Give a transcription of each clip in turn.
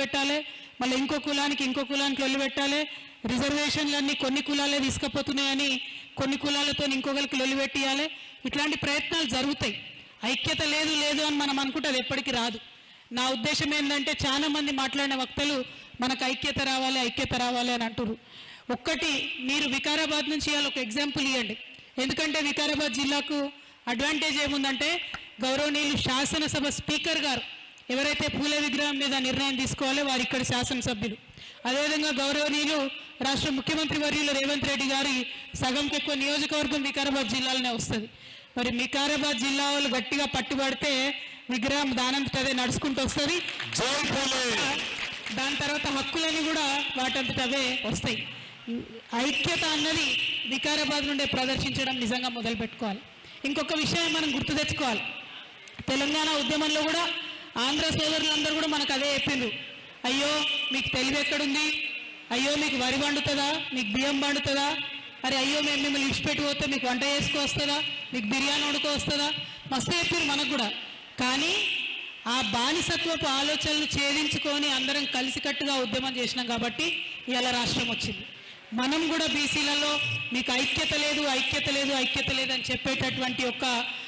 పెట్టాలి మళ్ళీ ఇంకో కులానికి ఇంకో కులానికి లొల్లి పెట్టాలి రిజర్వేషన్లన్నీ కొన్ని కులాలే తీసుకుపోతున్నాయని కొన్ని కులాలతో ఇంకొకరికి లొల్లి పెట్టియాలి ఇట్లాంటి ప్రయత్నాలు జరుగుతాయి ఐక్యత లేదు లేదు అని మనం అనుకుంటే అది ఎప్పటికీ రాదు నా ఉద్దేశం ఏంటంటే చాలా మంది మాట్లాడిన వక్తలు మనకు ఐక్యత రావాలి ఐక్యత రావాలి అని అంటారు ఒక్కటి మీరు వికారాబాద్ నుంచి ఇవాళ ఒక ఎగ్జాంపుల్ ఇవ్వండి ఎందుకంటే వికారాబాద్ జిల్లాకు అడ్వాంటేజ్ ఏముందంటే గౌరవనీయులు శాసనసభ స్పీకర్ గారు ఎవరైతే పూల విగ్రహం మీద నిర్ణయం తీసుకోవాలో వారు ఇక్కడ శాసనసభ్యులు అదేవిధంగా గౌరవనీయులు రాష్ట్ర ముఖ్యమంత్రి వర్యులు రేవంత్ రెడ్డి గారి సగంకి ఎక్కువ నియోజకవర్గం వికారాబాద్ జిల్లాలోనే వస్తుంది మరి వికారాబాద్ జిల్లా వాళ్ళు గట్టిగా పట్టుబడితే విగ్రహం దానంతటదే నడుచుకుంటూ వస్తుంది జై పూలే దాని తర్వాత హక్కులని కూడా వాటంతట అవే వస్తాయి ఐక్యత అన్నది వికారాబాద్ నుండే ప్రదర్శించడం నిజంగా మొదలు పెట్టుకోవాలి ఇంకొక విషయం మనం గుర్తు తెచ్చుకోవాలి తెలంగాణ ఉద్యమంలో కూడా ఆంధ్ర సోదరులందరూ కూడా మనకు అదే చెప్పిండ్రు అయ్యో మీకు తెలివి ఎక్కడుంది అయ్యో మీకు వరి వండుతుందా మీకు బియ్యం వండుతుందా అరే అయ్యో మేము మిమ్మల్ని ఇడిచిపెట్టి పోతే మీకు వంట చేసుకో వస్తుందా మీకు బిర్యానీ వండుకో వస్తుందా మస్తు చెప్పారు మనకు కూడా కానీ ఆ బానిసత్వపు ఆలోచనలు ఛేదించుకొని అందరం కలిసికట్టుగా ఉద్యమం చేసినాం కాబట్టి ఇవాళ రాష్ట్రం వచ్చింది మనం కూడా బీసీలలో మీకు ఐక్యత లేదు ఐక్యత లేదు ఐక్యత లేదు అని చెప్పేటటువంటి ఒక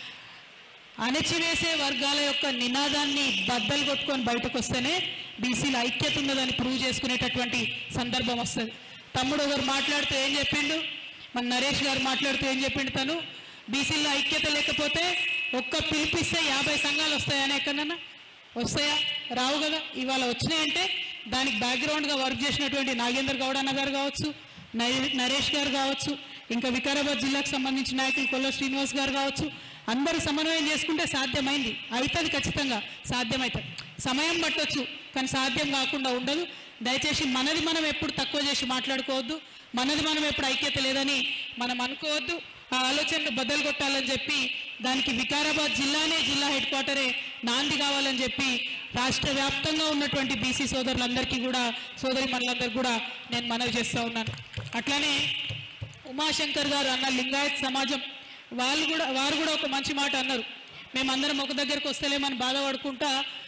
అణచివేసే వర్గాల యొక్క నినాదాన్ని బద్దలు కొట్టుకొని బయటకు వస్తేనే బీసీల ఐక్యత ఉన్నదని ప్రూవ్ చేసుకునేటటువంటి సందర్భం వస్తుంది తమ్ముడు ఒకరు మాట్లాడుతూ ఏం చెప్పిండు మన నరేష్ గారు మాట్లాడుతూ ఏం చెప్పిండు తను బీసీలో ఐక్యత లేకపోతే ఒక్క పిలిపిస్తే యాభై సంఘాలు వస్తాయని ఎక్కడన్నా వస్తాయా రావు కదా ఇవాళ వచ్చినాయంటే దానికి బ్యాక్గ్రౌండ్గా వర్క్ చేసినటువంటి నాగేందర్ గౌడ్ అన్న గారు కావచ్చు నరే- నరేష్ గారు కావచ్చు ఇంకా వికారాబాద్ జిల్లాకు సంబంధించిన నాయకులు కొల్ల శ్రీనివాస్ గారు కావచ్చు అందరూ సమన్వయం చేసుకుంటే సాధ్యమైంది అవుతుంది ఖచ్చితంగా సాధ్యమవుతుంది సమయం పట్టొచ్చు కానీ సాధ్యం కాకుండా ఉండదు దయచేసి మనది మనం ఎప్పుడు తక్కువ చేసి మాట్లాడుకోవద్దు మనది మనం ఎప్పుడు ఐక్యత లేదని మనం అనుకోవద్దు ఆ ఆలోచనలు బద్దలు కొట్టాలని చెప్పి దానికి వికారాబాద్ జిల్లానే జిల్లా హెడ్ క్వార్టరే నాంది కావాలని చెప్పి రాష్ట్ర వ్యాప్తంగా ఉన్నటువంటి బీసీ సోదరులందరికీ కూడా సోదరి మనులందరికీ కూడా నేను మనవి చేస్తూ ఉన్నాను అట్లానే ఉమాశంకర్ గారు అన్న లింగాయత్ సమాజం వాళ్ళు కూడా వారు కూడా ఒక మంచి మాట అన్నారు మేమందరం ఒక దగ్గరకు వస్తలేమని బాధపడుకుంటా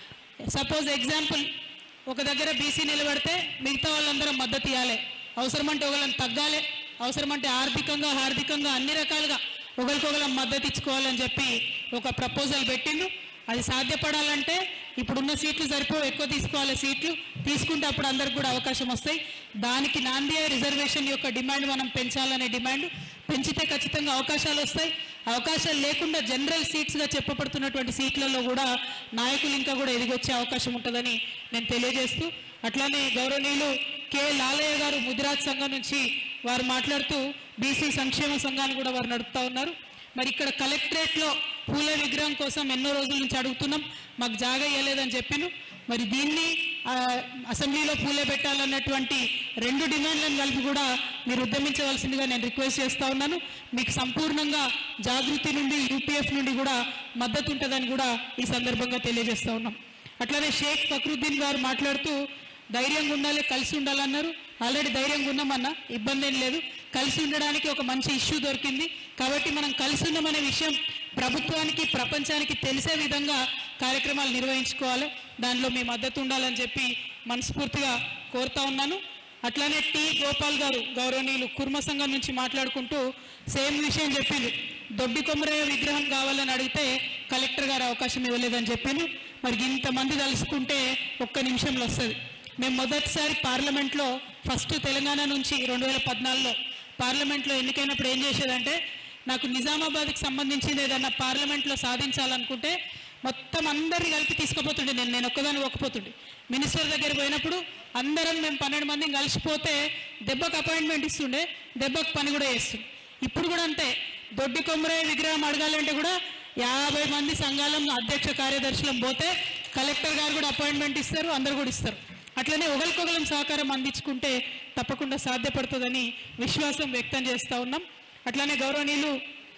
సపోజ్ ఎగ్జాంపుల్ ఒక దగ్గర బీసీ నిలబడితే మిగతా వాళ్ళందరం మద్దతు ఇవ్వాలి అవసరమంటే ఒకళ్ళని తగ్గాలి అవసరమంటే ఆర్థికంగా హార్దికంగా అన్ని రకాలుగా ఒకరికొకరం మద్దతు ఇచ్చుకోవాలని చెప్పి ఒక ప్రపోజల్ పెట్టిండు అది సాధ్యపడాలంటే ఇప్పుడున్న సీట్లు సరిపో ఎక్కువ తీసుకోవాలి సీట్లు తీసుకుంటే అప్పుడు అందరికి కూడా అవకాశం వస్తాయి దానికి నాంది రిజర్వేషన్ యొక్క డిమాండ్ మనం పెంచాలనే డిమాండ్ పెంచితే ఖచ్చితంగా అవకాశాలు వస్తాయి అవకాశాలు లేకుండా జనరల్ సీట్స్గా చెప్పబడుతున్నటువంటి సీట్లలో కూడా నాయకులు ఇంకా కూడా ఎదిగొచ్చే అవకాశం ఉంటుందని నేను తెలియజేస్తూ అట్లానే గౌరవనీయులు కె లాలయ్య గారు ముదిరాజ్ సంఘం నుంచి వారు మాట్లాడుతూ బీసీ సంక్షేమ సంఘాన్ని కూడా వారు నడుపుతా ఉన్నారు మరి ఇక్కడ కలెక్టరేట్లో పూల విగ్రహం కోసం ఎన్నో రోజుల నుంచి అడుగుతున్నాం మాకు జాగా ఇవ్వలేదని చెప్పిను మరి దీన్ని ఆ, అసెంబ్లీలో పూలే పెట్టాలన్నటువంటి రెండు డిమాండ్లను కలిపి కూడా మీరు ఉద్యమించవలసిందిగా నేను రిక్వెస్ట్ చేస్తా ఉన్నాను మీకు సంపూర్ణంగా జాగృతి నుండి యూపీఎఫ్ నుండి కూడా మద్దతు ఉంటుందని కూడా ఈ సందర్భంగా తెలియజేస్తా ఉన్నాం అట్లానే షేక్ ఫక్రుద్దీన్ గారు మాట్లాడుతూ ధైర్యంగా ఉండాలి కలిసి ఉండాలన్నారు ఆల్రెడీ ధైర్యంగా ఉన్నామన్నా ఇబ్బంది ఏం లేదు కలిసి ఉండడానికి ఒక మంచి ఇష్యూ దొరికింది కాబట్టి మనం కలిసి ఉన్నామనే విషయం ప్రభుత్వానికి ప్రపంచానికి తెలిసే విధంగా కార్యక్రమాలు నిర్వహించుకోవాలి దానిలో మీ మద్దతు ఉండాలని చెప్పి మనస్ఫూర్తిగా కోరుతా ఉన్నాను అట్లానే టి గోపాల్ గారు గౌరవనీయులు కుర్మ సంఘం నుంచి మాట్లాడుకుంటూ సేమ్ విషయం చెప్పింది దొడ్డి కొమరయ్య విగ్రహం కావాలని అడిగితే కలెక్టర్ గారు అవకాశం ఇవ్వలేదని చెప్పింది మరి ఇంతమంది కలుసుకుంటే ఒక్క నిమిషంలో వస్తుంది మేము మొదటిసారి పార్లమెంట్లో ఫస్ట్ తెలంగాణ నుంచి రెండు వేల పద్నాలుగులో పార్లమెంట్లో ఎన్నికైనప్పుడు ఏం చేసేదంటే నాకు నిజామాబాద్కి సంబంధించింది ఏదన్నా పార్లమెంట్లో సాధించాలనుకుంటే మొత్తం అందరిని కలిపి తీసుకుపోతుండే నేను నేను ఒక్కదాన్ని ఒక్కపోతుండే మినిస్టర్ దగ్గర పోయినప్పుడు అందరం మేము పన్నెండు మందిని కలిసిపోతే దెబ్బకు అపాయింట్మెంట్ ఇస్తుండే దెబ్బకు పని కూడా చేస్తుండే ఇప్పుడు కూడా అంతే దొడ్డి కొమ్మరే విగ్రహం అడగాలంటే కూడా యాభై మంది సంఘాలం అధ్యక్ష కార్యదర్శులం పోతే కలెక్టర్ గారు కూడా అపాయింట్మెంట్ ఇస్తారు అందరు కూడా ఇస్తారు అట్లనే ఒకరికొకరం సహకారం అందించుకుంటే తప్పకుండా సాధ్యపడుతుందని విశ్వాసం వ్యక్తం చేస్తూ ఉన్నాం అట్లనే గౌరవనీయులు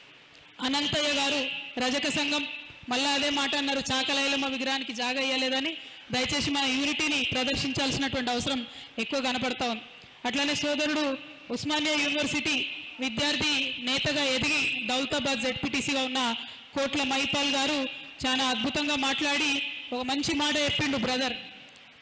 అనంతయ్య గారు రజక సంఘం మళ్ళా అదే మాట అన్నారు చాకలైలమ్మ విగ్రహానికి జాగా ఇయ్యలేదని దయచేసి మన యూనిటీని ప్రదర్శించాల్సినటువంటి అవసరం ఎక్కువ కనపడతా ఉంది అట్లనే సోదరుడు ఉస్మానియా యూనివర్సిటీ విద్యార్థి నేతగా ఎదిగి దౌలతాబాద్ జెడ్పీటీసీగా ఉన్న కోట్ల మైపాల్ గారు చాలా అద్భుతంగా మాట్లాడి ఒక మంచి మాట చెప్పిండు బ్రదర్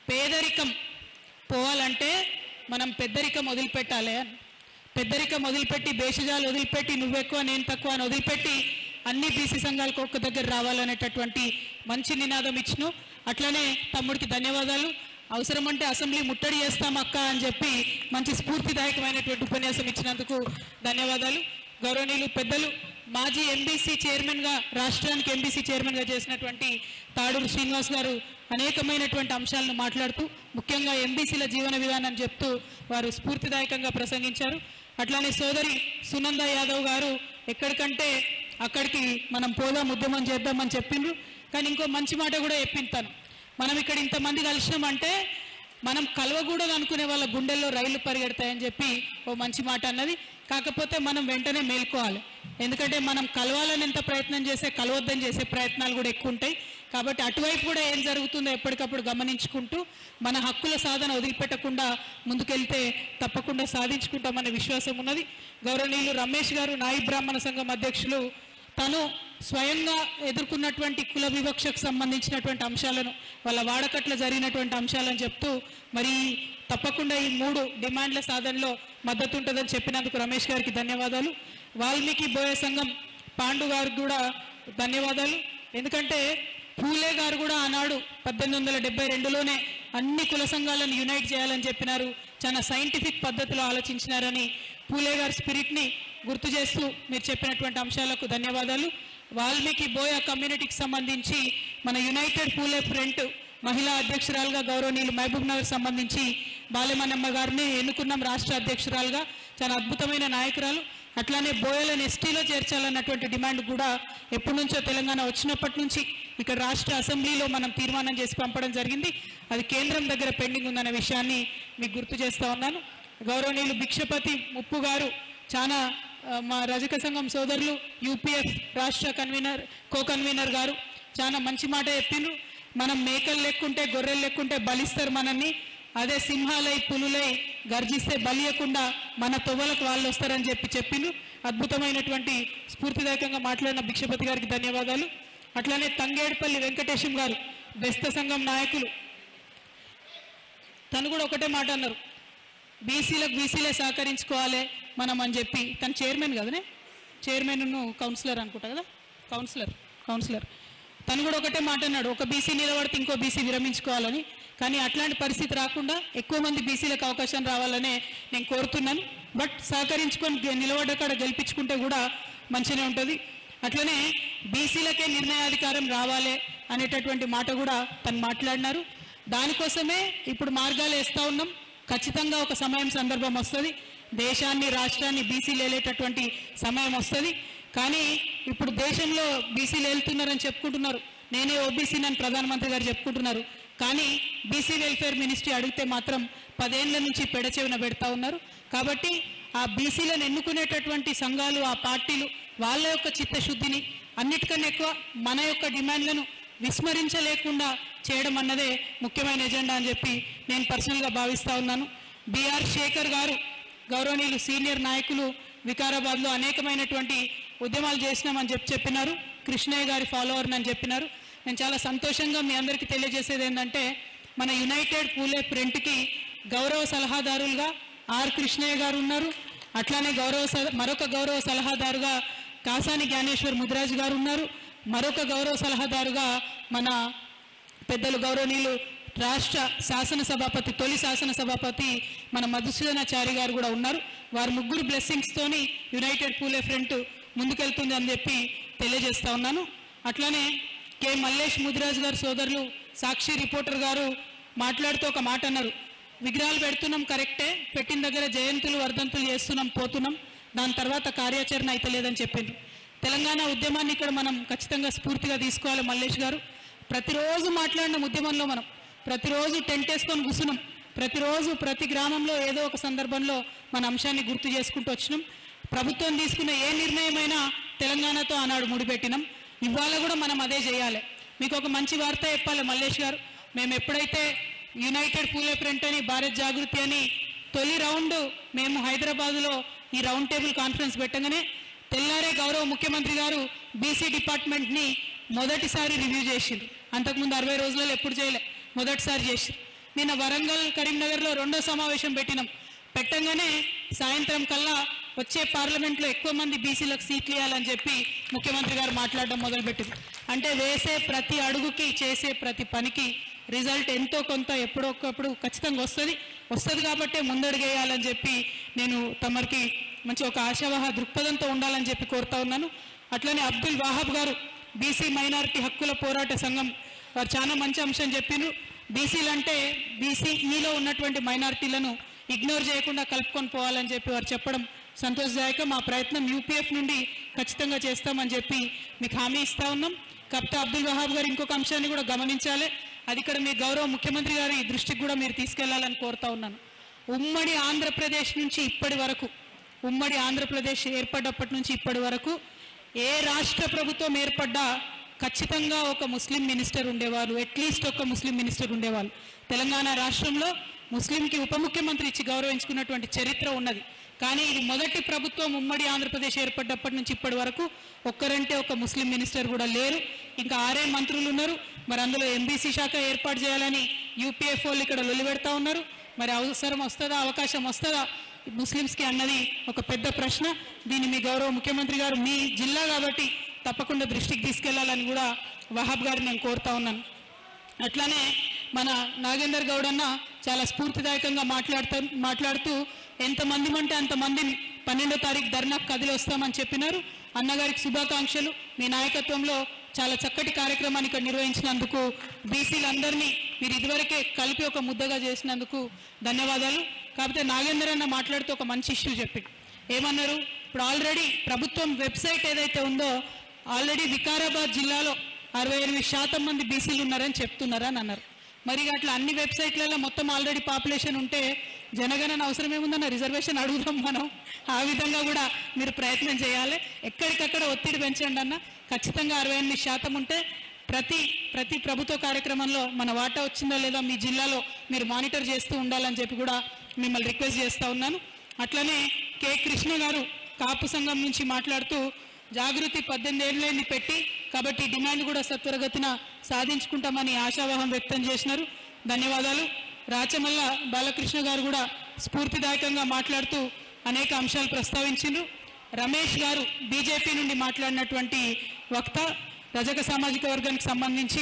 పేదరికం పోవాలంటే మనం పెద్దరికం వదిలిపెట్టాలి అని పెద్దరికం వదిలిపెట్టి భేషజాలు వదిలిపెట్టి నువ్వెక్కువ నేను తక్కువ అని వదిలిపెట్టి అన్ని బీసీ సంఘాలకు ఒక్క దగ్గర రావాలనేటటువంటి మంచి నినాదం ఇచ్చినావు అట్లనే తమ్ముడికి ధన్యవాదాలు అవసరం అంటే అసెంబ్లీ ముట్టడి చేస్తాం అక్క అని చెప్పి మంచి స్ఫూర్తిదాయకమైనటువంటి ఉపన్యాసం ఇచ్చినందుకు ధన్యవాదాలు గౌరవనీయులు పెద్దలు మాజీ ఎంబీసీ చైర్మన్గా రాష్ట్రానికి ఎంబీసీ చైర్మన్గా చేసినటువంటి తాడూరు శ్రీనివాస్ గారు అనేకమైనటువంటి అంశాలను మాట్లాడుతూ ముఖ్యంగా ఎంబీసీల జీవన విధానం చెప్తూ వారు స్ఫూర్తిదాయకంగా ప్రసంగించారు అట్లానే సోదరి సునంద యాదవ్ గారు ఎక్కడికంటే అక్కడికి మనం పోదాం ఉద్యమం చేద్దామని చెప్పిండ్రు కానీ ఇంకో మంచి మాట కూడా చెప్పింతాను మనం ఇక్కడ ఇంతమంది కలిసినామంటే మనం కలవకూడదు అనుకునే వాళ్ళ గుండెల్లో రైళ్లు పరిగెడతాయని చెప్పి ఓ మంచి మాట అన్నది కాకపోతే మనం వెంటనే మేల్కోవాలి ఎందుకంటే మనం కలవాలని ఎంత ప్రయత్నం చేస్తే కలవద్దని చేసే ప్రయత్నాలు కూడా ఎక్కువ ఉంటాయి కాబట్టి అటువైపు కూడా ఏం జరుగుతుందో ఎప్పటికప్పుడు గమనించుకుంటూ మన హక్కుల సాధన వదిలిపెట్టకుండా ముందుకెళ్తే తప్పకుండా సాధించుకుంటామనే విశ్వాసం ఉన్నది గౌరవనీయులు రమేష్ గారు నాయి బ్రాహ్మణ సంఘం అధ్యక్షులు తను స్వయంగా ఎదుర్కొన్నటువంటి కుల వివక్షకు సంబంధించినటువంటి అంశాలను వాళ్ళ వాడకట్ల జరిగినటువంటి అంశాలను చెప్తూ మరి తప్పకుండా ఈ మూడు డిమాండ్ల సాధనలో మద్దతు ఉంటుందని చెప్పినందుకు రమేష్ గారికి ధన్యవాదాలు వాల్మీకి బోయ సంఘం పాండు గారికి కూడా ధన్యవాదాలు ఎందుకంటే పూలే గారు కూడా ఆనాడు పద్దెనిమిది వందల డెబ్బై రెండులోనే అన్ని కుల సంఘాలను యునైట్ చేయాలని చెప్పినారు చాలా సైంటిఫిక్ పద్ధతిలో ఆలోచించినారని పూలే గారి స్పిరిట్ని గుర్తు చేస్తూ మీరు చెప్పినటువంటి అంశాలకు ధన్యవాదాలు వాల్మీకి బోయ కమ్యూనిటీకి సంబంధించి మన యునైటెడ్ పూలే ఫ్రంట్ మహిళా అధ్యక్షురాలుగా గౌరవనీయులు మహబూబ్ నగర్ సంబంధించి బాలెమన్నమ్మ గారిని ఎన్నుకున్నాం రాష్ట్ర అధ్యక్షురాలుగా చాలా అద్భుతమైన నాయకురాలు అట్లానే బోయలను ఎస్టీలో చేర్చాలన్నటువంటి డిమాండ్ కూడా ఎప్పటి నుంచో తెలంగాణ వచ్చినప్పటి నుంచి ఇక్కడ రాష్ట్ర అసెంబ్లీలో మనం తీర్మానం చేసి పంపడం జరిగింది అది కేంద్రం దగ్గర పెండింగ్ ఉందన్న విషయాన్ని మీకు గుర్తు చేస్తా ఉన్నాను గౌరవనీయులు భిక్షపతి ముప్పు గారు చాలా ఆ, మా రజక సంఘం సోదరులు యూపీఎఫ్ రాష్ట్ర కన్వీనర్ కో కన్వీనర్ గారు చాలా మంచి మాట చెప్పిండ్రు మనం మేకలు లెక్కుంటే గొర్రెలు లెక్కుంటే బలిస్తారు మనల్ని అదే సింహాలై పులులై గర్జిస్తే బలియకుండా మన తొవ్వలకు వాళ్ళు వస్తారని చెప్పి చెప్పిండు అద్భుతమైనటువంటి స్ఫూర్తిదాయకంగా మాట్లాడిన భిక్షపతి గారికి ధన్యవాదాలు అట్లానే తంగేడుపల్లి వెంకటేశం గారు బెస్త సంఘం నాయకులు తను కూడా ఒకటే మాట అన్నారు బీసీలకు బీసీలే సహకరించుకోవాలి మనం అని చెప్పి తను చైర్మన్ కదనే చైర్మన్ కౌన్సిలర్ అనుకుంటా కదా కౌన్సిలర్ కౌన్సిలర్ తను కూడా ఒకటే మాట అన్నాడు ఒక బీసీ నిలబడితే ఇంకో బీసీ విరమించుకోవాలని కానీ అట్లాంటి పరిస్థితి రాకుండా ఎక్కువ మంది బీసీలకు అవకాశం రావాలనే నేను కోరుతున్నాను బట్ సహకరించుకొని గె- నిలబడ్డ కాడ గెలిపించుకుంటే కూడా మంచిగానే ఉంటుంది అట్లనే బీసీలకే నిర్ణయాధికారం రావాలి అనేటటువంటి మాట కూడా తను మాట్లాడినారు దానికోసమే ఇప్పుడు మార్గాలు వేస్తూ ఉన్నాం ఖచ్చితంగా ఒక సమయం సందర్భం వస్తుంది దేశాన్ని రాష్ట్రాన్ని బీసీలు వెళ్ళేటటువంటి సమయం వస్తుంది కానీ ఇప్పుడు దేశంలో బీసీలు వెళ్తున్నారని చెప్పుకుంటున్నారు నేనే ఓబీసీ అని ప్రధానమంత్రి గారు చెప్పుకుంటున్నారు కానీ బీసీ వెల్ఫేర్ మినిస్ట్రీ అడిగితే మాత్రం పదేళ్ల నుంచి పెడచెవిన పెడతా ఉన్నారు కాబట్టి ఆ బీసీలను ఎన్నుకునేటటువంటి సంఘాలు ఆ పార్టీలు వాళ్ళ యొక్క చిత్తశుద్ధిని అన్నిటికన్నా ఎక్కువ మన యొక్క డిమాండ్లను విస్మరించలేకుండా చేయడం అన్నదే ముఖ్యమైన ఎజెండా అని చెప్పి నేను పర్సనల్గా భావిస్తా ఉన్నాను బిఆర్ శేఖర్ గారు గౌరవనీయులు సీనియర్ నాయకులు వికారాబాద్లో అనేకమైనటువంటి ఉద్యమాలు చేసినామని చెప్పి చెప్పినారు కృష్ణయ్య గారి ఫాలోవర్ అని చెప్పినారు నేను చాలా సంతోషంగా మీ అందరికీ తెలియజేసేది ఏంటంటే మన యునైటెడ్ పూలే ప్రింట్కి గౌరవ సలహాదారులుగా ఆర్ కృష్ణయ్య గారు ఉన్నారు అట్లానే గౌరవ సల- మరొక గౌరవ సలహాదారుగా కాసాని జ్ఞానేశ్వర్ ముదిరాజ్ గారు ఉన్నారు మరొక గౌరవ సలహాదారుగా మన పెద్దలు గౌరవనీయులు రాష్ట్ర శాసనసభాపతి తొలి శాసనసభాపతి మన మధుసూదనాచారి గారు కూడా ఉన్నారు వారి ముగ్గురు blessings తోని యునైటెడ్ పూలే ఫ్రంట్ ముందుకెళ్తుంది అని చెప్పి తెలియజేస్తా ఉన్నాను అట్లానే కె మల్లేష్ ముదిరాజ్ గారు సోదరులు సాక్షి రిపోర్టర్ గారు మాట్లాడుతూ ఒక మాట అన్నారు విగ్రహాలు పెడుతున్నాం కరెక్టే పెట్టిన దగ్గర జయంతులు వర్ధంతులు చేస్తున్నాం పోతున్నాం దాని తర్వాత కార్యాచరణ అయితే లేదని చెప్పిండ్రు తెలంగాణ ఉద్యమాన్ని ఇక్కడ మనం ఖచ్చితంగా స్ఫూర్తిగా తీసుకోవాలి మల్లేష్ గారు ప్రతిరోజు మాట్లాడిన ఉద్యమంలో మనం ప్రతిరోజు టెంట్ వేసుకొని కూర్చున్నాం ప్రతిరోజు ప్రతి గ్రామంలో ఏదో ఒక సందర్భంలో మన అంశాన్ని గుర్తు చేసుకుంటూ వచ్చినాం ప్రభుత్వం తీసుకున్న ఏ నిర్ణయమైనా తెలంగాణతో ఆనాడు ముడిపెట్టినాం ఇవాళ కూడా మనం అదే చేయాలి మీకు ఒక మంచి వార్త చెప్పాలి మల్లేష్ గారు మేము ఎప్పుడైతే యునైటెడ్ పూలే ఫ్రంట్ అని భారత్ జాగృతి అని తొలి రౌండ్ మేము హైదరాబాదులో ఈ రౌండ్ టేబుల్ కాన్ఫరెన్స్ పెట్టగానే తెల్లారే గౌరవ ముఖ్యమంత్రి గారు బీసీ డిపార్ట్మెంట్ని మొదటిసారి రివ్యూ చేసిండ్రు అంతకుముందు అరవై రోజులలో ఎప్పుడు చేయలే మొదటిసారి చేసిండ్రు నిన్న వరంగల్ కరీంనగర్లో రెండో సమావేశం పెట్టినాం పెట్టంగానే సాయంత్రం కల్లా వచ్చే పార్లమెంట్లో ఎక్కువ మంది బీసీలకు సీట్లు ఇవ్వాలని చెప్పి ముఖ్యమంత్రి గారు మాట్లాడడం మొదలుపెట్టింది అంటే వేసే ప్రతి అడుగుకి చేసే ప్రతి పనికి రిజల్ట్ ఎంతో కొంత ఎప్పుడో ఒకప్పుడు ఖచ్చితంగా వస్తుంది వస్తుంది కాబట్టే ముందడుగేయాలని చెప్పి నేను తమరికి మంచి ఒక ఆశావహ దృక్పథంతో ఉండాలని చెప్పి కోరుతా ఉన్నాను అట్లనే అబ్దుల్ వాహాబ్ గారు బీసీ మైనారిటీ హక్కుల పోరాట సంఘం వారు చాలా మంచి అంశం చెప్పిండ్రు బీసీలు అంటే బీసీఈలో ఉన్నటువంటి మైనారిటీలను ఇగ్నోర్ చేయకుండా కలుపుకొని పోవాలని చెప్పి వారు చెప్పడం సంతోషదాయకం మా ప్రయత్నం యూపీఎఫ్ నుండి ఖచ్చితంగా చేస్తామని చెప్పి మీకు హామీ ఇస్తా ఉన్నాం కప్తా అబ్దుల్ వహాబ్ గారు ఇంకొక అంశాన్ని కూడా గమనించాలి అది ఇక్కడ మీ గౌరవ ముఖ్యమంత్రి గారి దృష్టికి కూడా మీరు తీసుకెళ్లాలని కోరుతా ఉన్నాను ఉమ్మడి ఆంధ్రప్రదేశ్ నుంచి ఇప్పటి వరకు ఉమ్మడి ఆంధ్రప్రదేశ్ ఏర్పడ్డప్పటి నుంచి ఇప్పటి వరకు ఏ రాష్ట్ర ప్రభుత్వం ఏర్పడ్డా ఖచ్చితంగా ఒక ముస్లిం మినిస్టర్ ఉండేవారు అట్లీస్ట్ ఒక ముస్లిం మినిస్టర్ ఉండేవాళ్ళు తెలంగాణ రాష్ట్రంలో ముస్లింకి ఉప ముఖ్యమంత్రి ఇచ్చి గౌరవించుకున్నటువంటి చరిత్ర ఉన్నది కానీ ఇది మొదటి ప్రభుత్వం ఉమ్మడి ఆంధ్రప్రదేశ్ ఏర్పడ్డప్పటి నుంచి ఇప్పటి వరకు ఒక్కరంటే ఒక ముస్లిం మినిస్టర్ కూడా లేరు ఇంకా ఆరే మంత్రులు ఉన్నారు మరి అందులో ఎంబీసీ శాఖ ఏర్పాటు చేయాలని యూపీఎఫ్ వాళ్ళు ఇక్కడ లొలిపెడతా ఉన్నారు మరి అవసరం వస్తుందా అవకాశం వస్తుందా ముస్లిమ్స్కి అన్నది ఒక పెద్ద ప్రశ్న దీన్ని మీ గౌరవ ముఖ్యమంత్రి గారు మీ జిల్లా కాబట్టి తప్పకుండా దృష్టికి తీసుకెళ్లాలని కూడా వహాబ్ గారిని నేను కోరుతా ఉన్నాను అట్లానే మన నాగేందర్ గౌడ్ అన్న చాలా స్ఫూర్తిదాయకంగా మాట్లాడుతూ మాట్లాడుతూ ఎంతమంది అంటే అంతమందిని పన్నెండో తారీఖు ధర్నాకు కదిలి వస్తామని చెప్పినారు అన్నగారికి శుభాకాంక్షలు మీ నాయకత్వంలో చాలా చక్కటి కార్యక్రమాన్ని ఇక్కడ నిర్వహించినందుకు బీసీలందరినీ మీరు ఇదివరకే కలిపి ఒక ముద్దగా చేసినందుకు ధన్యవాదాలు కాకపోతే నాగేందర్ అన్న మాట్లాడుతూ ఒక మంచి ఇష్యూ చెప్పి ఏమన్నారు ఇప్పుడు ఆల్రెడీ ప్రభుత్వం వెబ్సైట్ ఏదైతే ఉందో ఆల్రెడీ వికారాబాద్ జిల్లాలో అరవై ఎనిమిది శాతం మంది బీసీలు ఉన్నారని చెప్తున్నారని అన్నారు మరి ఇక అట్లా అన్ని వెబ్సైట్లలో మొత్తం ఆల్రెడీ పాపులేషన్ ఉంటే జనగణన అవసరం ఏముందన్న రిజర్వేషన్ అడుగుదాం మనం ఆ విధంగా కూడా మీరు ప్రయత్నం చేయాలి ఎక్కడికక్కడ ఒత్తిడి పెంచండి అన్న ఖచ్చితంగా అరవై ఎనిమిది శాతం ఉంటే ప్రతి ప్రతి ప్రభుత్వ కార్యక్రమంలో మన వాటా వచ్చిందా లేదా మీ జిల్లాలో మీరు మానిటర్ చేస్తూ ఉండాలని చెప్పి కూడా మిమ్మల్ని రిక్వెస్ట్ చేస్తూ ఉన్నాను అట్లనే కె కృష్ణ గారు కాపు సంఘం నుంచి మాట్లాడుతూ జాగృతి పద్దెనిమిది ఏళ్ళని పెట్టి కాబట్టి డిమాండ్ కూడా సత్వరగతిన సాధించుకుంటామని ఆశావాహం వ్యక్తం చేసినారు ధన్యవాదాలు రాచమల్ల బాలకృష్ణ గారు కూడా స్ఫూర్తిదాయకంగా మాట్లాడుతూ అనేక అంశాలు ప్రస్తావించిండ్రు రమేష్ గారు బీజేపీ నుండి మాట్లాడినటువంటి వక్త రజక సామాజిక వర్గానికి సంబంధించి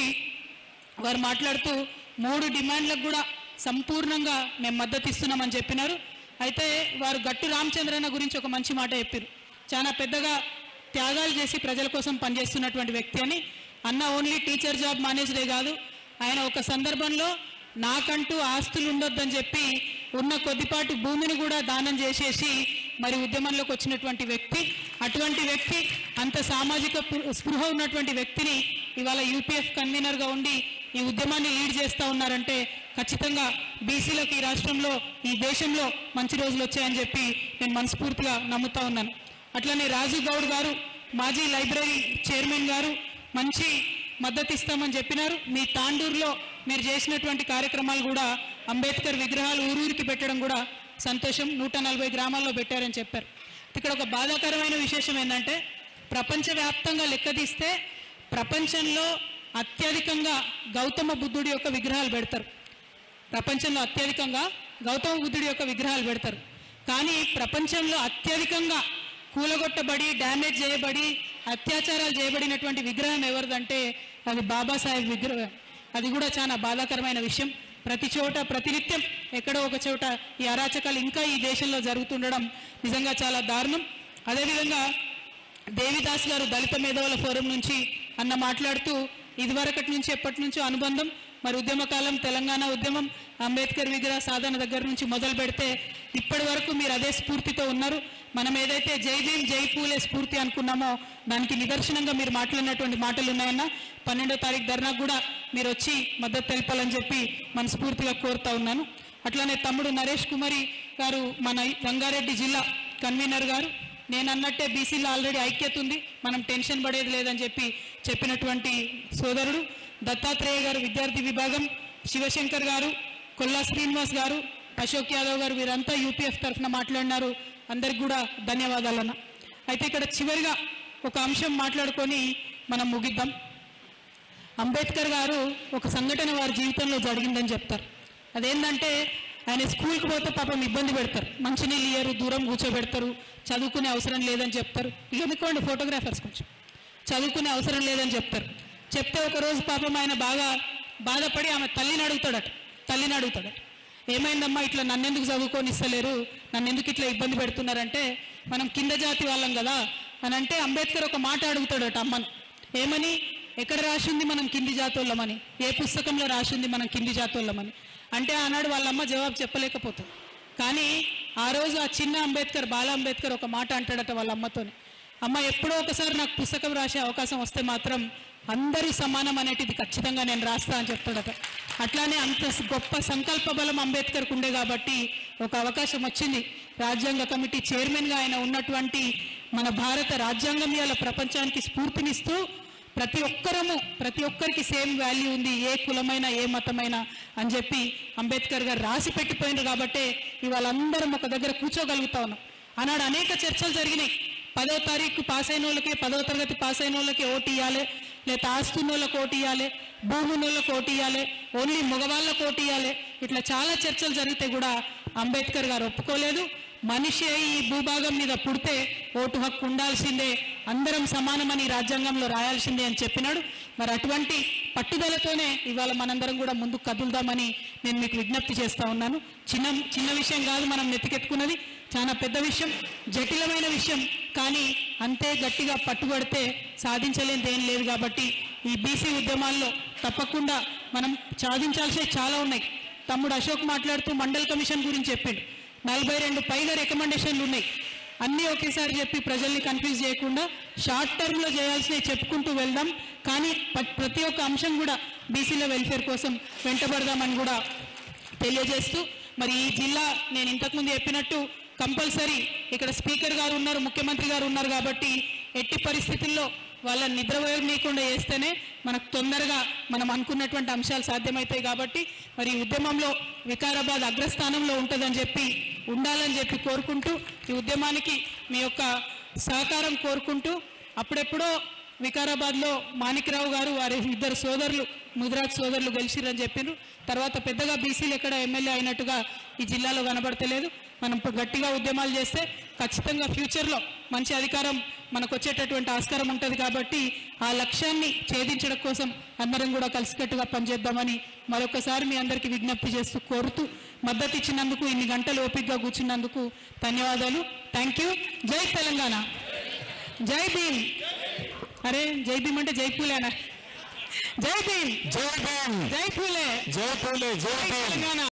వారు మాట్లాడుతూ మూడు డిమాండ్లకు కూడా సంపూర్ణంగా మేము మద్దతు ఇస్తున్నామని చెప్పినారు అయితే వారు గట్టు రామచంద్రన్న గురించి ఒక మంచి మాట చెప్పారు చాలా పెద్దగా త్యాగాలు చేసి ప్రజల కోసం పనిచేస్తున్నటువంటి వ్యక్తి అని అన్న ఓన్లీ టీచర్ జాబ్ మేనేజరే కాదు ఆయన ఒక సందర్భంలో నాకంటూ ఆస్తులు ఉండొద్దని చెప్పి ఉన్న కొద్దిపాటి భూమిని కూడా దానం చేసేసి మరి ఉద్యమంలోకి వచ్చినటువంటి వ్యక్తి అటువంటి వ్యక్తి అంత సామాజిక పు- స్పృహ ఉన్నటువంటి వ్యక్తిని ఇవాళ యూపీఎఫ్ కన్వీనర్గా ఉండి ఈ ఉద్యమాన్ని లీడ్ చేస్తూ ఉన్నారంటే ఖచ్చితంగా బీసీలకు ఈ రాష్ట్రంలో ఈ దేశంలో మంచి రోజులు వచ్చాయని చెప్పి నేను మనస్ఫూర్తిగా నమ్ముతా ఉన్నాను అట్లనే రాజు గౌడ్ గారు మాజీ లైబ్రరీ చైర్మన్ గారు మంచి మద్దతు ఇస్తామని చెప్పినారు మీ తాండూరులో మీరు చేసినటువంటి కార్యక్రమాలు కూడా అంబేద్కర్ విగ్రహాలు ఊరూరికి పెట్టడం కూడా సంతోషం నూట నలభై గ్రామాల్లో పెట్టారని చెప్పారు ఇక్కడ ఒక బాధాకరమైన విశేషం ఏంటంటే ప్రపంచవ్యాప్తంగా లెక్క తీస్తే ప్రపంచంలో అత్యధికంగా గౌతమ బుద్ధుడి యొక్క విగ్రహాలు పెడతారు ప్రపంచంలో అత్యధికంగా గౌతమ బుద్ధుడి యొక్క విగ్రహాలు పెడతారు కానీ ప్రపంచంలో అత్యధికంగా కూలగొట్టబడి డ్యామేజ్ చేయబడి అత్యాచారాలు చేయబడినటువంటి విగ్రహం ఎవరిదంటే అది బాబాసాహెబ్ విగ్రహం అది కూడా చాలా బాధాకరమైన విషయం ప్రతి చోట ప్రతినిత్యం ఎక్కడో ఒక చోట ఈ అరాచకాలు ఇంకా ఈ దేశంలో జరుగుతుండడం నిజంగా చాలా దారుణం అదేవిధంగా దేవిదాస్ గారు దళిత మేధావుల ఫోరం నుంచి అన్న మాట్లాడుతూ ఇదివరకటి నుంచి ఎప్పటి నుంచో అనుబంధం మరి ఉద్యమకాలం తెలంగాణ ఉద్యమం అంబేద్కర్ విగ్రహ సాధన దగ్గర నుంచి మొదలు పెడితే ఇప్పటి వరకు మీరు అదే స్ఫూర్తితో ఉన్నారు మనం ఏదైతే జై భీమ్ జై పూలే స్ఫూర్తి అనుకున్నామో దానికి నిదర్శనంగా మీరు మాట్లాడినటువంటి మాటలు ఉన్నాయన్న పన్నెండో తారీఖు ధర్నాకు కూడా మీరు వచ్చి మద్దతు తెలపాలని చెప్పి మనస్ఫూర్తిగా కోరుతా ఉన్నాను అట్లానే తమ్ముడు నరేష్ కుమారి గారు మన రంగారెడ్డి జిల్లా కన్వీనర్ గారు నేను అన్నట్టే బీసీలో ఆల్రెడీ ఐక్యత ఉంది మనం టెన్షన్ పడేది లేదని చెప్పి చెప్పినటువంటి సోదరుడు దత్తాత్రేయ గారు విద్యార్థి విభాగం శివశంకర్ గారు కొల్లా శ్రీనివాస్ గారు అశోక్ యాదవ్ గారు వీరంతా యూపీఎఫ్ తరఫున మాట్లాడినారు అందరికి కూడా ధన్యవాదాలన్న అయితే ఇక్కడ చివరిగా ఒక అంశం మాట్లాడుకొని మనం ముగిద్దాం అంబేద్కర్ గారు ఒక సంఘటన వారి జీవితంలో జరిగిందని చెప్తారు అదేంటంటే ఆయన స్కూల్కి పోతే పాపం ఇబ్బంది పెడతారు మంచినీళ్ళు ఇయ్యరు దూరం కూర్చోబెడతారు చదువుకునే అవసరం లేదని చెప్తారు ఇక ఎందుకోండి ఫోటోగ్రాఫర్స్ కొంచెం చదువుకునే అవసరం లేదని చెప్తారు చెప్తే ఒక రోజు పాపం ఆయన బాగా బాధపడి ఆమె తల్లిని అడుగుతాడట తల్లిని అడుగుతాడట ఏమైందమ్మా ఇట్లా నన్నెందుకు చదువుకొని ఇస్తలేరు నన్నెందుకు ఇట్లా ఇబ్బంది పెడుతున్నారంటే మనం కింద జాతి వాళ్ళం కదా అని అంటే అంబేద్కర్ ఒక మాట అడుగుతాడట అమ్మను ఏమని ఎక్కడ రాసింది మనం కింది జాతోళ్ళమని ఏ పుస్తకంలో రాసింది మనం కింది జాతోళ్ళమని అంటే ఆనాడు వాళ్ళమ్మ జవాబు చెప్పలేకపోతుంది కానీ ఆ రోజు ఆ చిన్న అంబేద్కర్ బాల అంబేద్కర్ ఒక మాట అంటాడట వాళ్ళ అమ్మతోని అమ్మ ఎప్పుడో ఒకసారి నాకు పుస్తకం రాసే అవకాశం వస్తే మాత్రం అందరూ సమానం అనేటిది ఖచ్చితంగా నేను రాస్తా అని చెప్తాడట అట్లానే అంత గొప్ప సంకల్ప బలం అంబేద్కర్కు ఉండే కాబట్టి ఒక అవకాశం వచ్చింది రాజ్యాంగ కమిటీ చైర్మన్గా ఆయన ఉన్నటువంటి మన భారత రాజ్యాంగం ఇవాళ ప్రపంచానికి స్ఫూర్తినిస్తూ ప్రతి ఒక్కరము ప్రతి ఒక్కరికి సేమ్ వాల్యూ ఉంది ఏ కులమైనా ఏ మతమైనా అని చెప్పి అంబేద్కర్ గారు రాసి పెట్టిపోయినారు కాబట్టే ఇవాళ అందరం ఒక దగ్గర కూర్చోగలుగుతా ఉన్నాం ఆనాడు అనేక చర్చలు జరిగినాయి పదో తారీఖు పాస్ అయిన వాళ్ళకి పదో తరగతి పాస్ అయిన వాళ్ళకి ఓటు ఇవ్వాలి లేదా ఆస్తున్న వాళ్ళకి ఓటు ఇవ్వాలి భూమి ఉన్న వాళ్ళకి ఓటు ఇవ్వాలి ఓన్లీ మగవాళ్ళకి ఓటు ఇవ్వాలి ఇట్లా చాలా చర్చలు జరిగితే కూడా అంబేద్కర్ గారు ఒప్పుకోలేదు మనిషి అయి ఈ భూభాగం మీద పుడితే ఓటు హక్కు ఉండాల్సిందే అందరం సమానమని రాజ్యాంగంలో రాయాల్సిందే అని చెప్పినాడు మరి అటువంటి పట్టుదలతోనే ఇవాళ మనందరం కూడా ముందుకు కదులుదామని నేను మీకు విజ్ఞప్తి చేస్తా ఉన్నాను చిన్న చిన్న విషయం కాదు మనం నెత్తికెత్తుకున్నది చాలా పెద్ద విషయం జటిలమైన విషయం కానీ అంతే గట్టిగా పట్టుబడితే సాధించలేనిది ఏం లేదు కాబట్టి ఈ బీసీ ఉద్యమాల్లో తప్పకుండా మనం సాధించాల్సి చాలా ఉన్నాయి తమ్ముడు అశోక్ మాట్లాడుతూ మండల్ కమిషన్ గురించి చెప్పిండు నలభై రెండు పైగా రికమెండేషన్లు ఉన్నాయి అన్నీ ఒకేసారి చెప్పి ప్రజల్ని కన్ఫ్యూజ్ చేయకుండా షార్ట్ టర్మ్లో చేయాల్సినవి చెప్పుకుంటూ వెళ్దాం కానీ ప- ప్రతి ఒక్క అంశం కూడా బీసీల వెల్ఫేర్ కోసం వెంటబడదామని కూడా తెలియజేస్తూ మరి ఈ జిల్లా నేను ఇంతకుముందు చెప్పినట్టు కంపల్సరీ ఇక్కడ స్పీకర్ గారు ఉన్నారు ముఖ్యమంత్రి గారు ఉన్నారు కాబట్టి ఎట్టి పరిస్థితుల్లో వాళ్ళని నిద్రపోయనీయకుండా చేస్తేనే మనకు తొందరగా మనం అనుకున్నటువంటి అంశాలు సాధ్యమవుతాయి కాబట్టి మరి ఈ ఉద్యమంలో వికారాబాద్ అగ్రస్థానంలో ఉంటుందని చెప్పి ఉండాలని చెప్పి కోరుకుంటూ ఈ ఉద్యమానికి మీ యొక్క సహకారం కోరుకుంటూ అప్పుడెప్పుడో వికారాబాద్లో మాణిక్రావు గారు వారి ఇద్దరు సోదరులు ముదిరాజ్ సోదరులు గెలిచిరని చెప్పిండ్రు తర్వాత పెద్దగా బీసీలు ఎక్కడ ఎమ్మెల్యే అయినట్టుగా ఈ జిల్లాలో కనబడతలేదు మనం ఇప్పుడు గట్టిగా ఉద్యమాలు చేస్తే ఖచ్చితంగా ఫ్యూచర్లో మంచి అధికారం మనకు వచ్చేటటువంటి ఆస్కారం ఉంటుంది కాబట్టి ఆ లక్ష్యాన్ని ఛేదించడం కోసం అందరం కూడా కలిసికట్టుగా పనిచేద్దామని మరొకసారి మీ అందరికీ విజ్ఞప్తి చేస్తూ కోరుతూ మద్దతు ఇచ్చినందుకు ఇన్ని గంటలు ఓపికగా కూర్చున్నందుకు ధన్యవాదాలు థ్యాంక్ యూ జై తెలంగాణ జై భీమ్ అరే జై భీమ్ అంటే జై పూలేనా జై భీమ్ జై భీమ్ జై పూలే జై పూలే జై జై భీమ్ తెలంగాణ